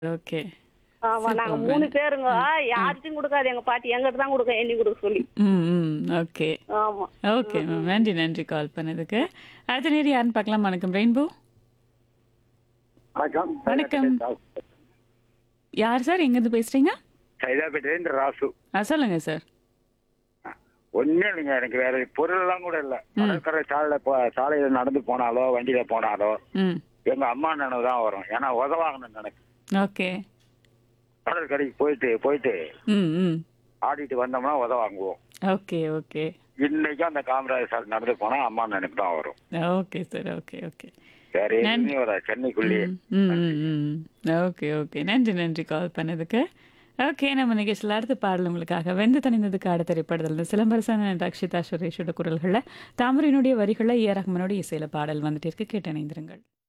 Okay ஆமா நாங்க super மூணு மேடம். பேருங்க யாருக்கும் கொடுக்காது எங்க பாட்டி எங்கிட்ட தான் கொடுக்க எண்ணி கொடுக்க சொல்லி ம் ம் ஓகே ஆமா ஓகே மேம் நன்றி நன்றி கால் பண்ணதுக்கு அடுத்த நேரம் யாருன்னு பார்க்கலாம் வணக்கம் ரெயின்போ வணக்கம் வணக்கம். யார் சார் எங்கேருந்து பேசுறீங்க சைதாப்பேட்டையில ராசு ஆ சொல்லுங்க சார் ஒண்ணும் இல்லைங்க எனக்கு வேற பொருள் எல்லாம் கூட இல்ல கடற்கரை சாலையில போ- சாலையில நடந்து போனாலோ வண்டியில போனாலோ ம் எங்க அம்மா நினைவு தான் வரும் ஏன்னா உதவாங்கன்னு நினைக்கும் ஓகே கடற்கரைக்கு போயிட்டு போயிட்டு ம் ம் ஆடிட்டு வந்தோம்னா உத வாங்குவோம் ஓகே ஓகே இன்னைக்கும் அந்த காமராஜர் சாலை நடந்து போனா அம்மா நினைப்பு தான் வரும் ஓகே சார் ஓகே ஓகே வேற எதுவுமே வராது சென்னைக்குள்ளேயே ம் ம் ம் ஓகே ஓகே நன்றி நன்றி கால் பண்ணதுக்கு ஓகே நம்ம நிகழ்ச்சியில் அடுத்த பாடல் உங்களுக்காக வெந்து தணிந்ததுக்கு ஆட திரைப்படத்தில் சிலம்பரசன் and ரக்ஷிதா சுரேஷோட குரல்களில் தாமரையினுடைய வரிகளில் ஏ ரஹ்மானோட இசையில பாடல் வந்துட்டு இருக்கு கேட்டு இணைந்திருங்கள்